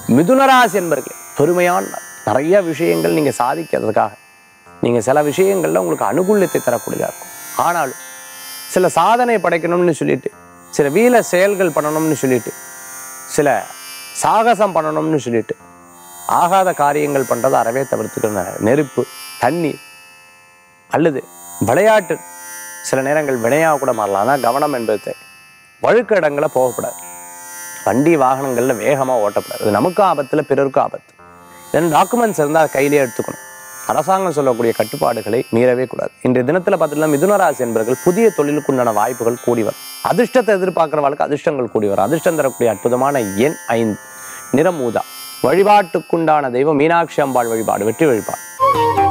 மிதுனராசி என்பர்களே பெருமையான நாள். நிறைய விஷயங்கள் நீங்க சாதிக்கிறதுக்காக நீங்க சில விஷயங்கள்ல உங்களுக்கு அனுகூல்யத்தை தரக்கூடியதா இருக்கும் ஆனாலும் சில சாதனை படைக்கணும்னு சொல்லிட்டு சில வீல செயல்கள் பண்ணணும்னு சொல்லிட்டு சில சாகசம் பண்ணணும்னு சொல்லிட்டு ஆகாத காரியங்கள் பண்றதை அறவே தவிர்த்துக்கணும் நெருப்பு தண்ணீர் அல்லது விளையாட்டு சில நேரங்கள் வினையாக கூட மாறலாம் ஆனால் கவனம் என்பது தேவை. வழுக்க இடங்களை போகக்கூடாது வண்டி வாகனங்களில் வேகமாக ஓட்டக்கூடாது அது நமக்கும் ஆபத்தில் பிறருக்கும் ஆபத்து தென் டாக்குமெண்ட்ஸ் இருந்தால் அதை கையிலே எடுத்துக்கணும் அரசாங்கம் சொல்லக்கூடிய கட்டுப்பாடுகளை மீறவே கூடாது இன்றைய தினத்தில் பார்த்தீங்கன்னா மிதுனராசி என்பவர்கள் புதிய தொழிலுக்கு உண்டான வாய்ப்புகள் கூடி வரும் அதிர்ஷ்டத்தை எதிர்பார்க்குறவர்களுக்கு அதிர்ஷ்டங்கள் கூடி வரும் அதிர்ஷ்டம் தரக்கூடிய அற்புதமான எண் ஐந்து நிறம் ஊதா வழிபாட்டுக்குண்டான தெய்வம் மீனாட்சி அம்பாள் வழிபாடு வெற்றி வழிபாடு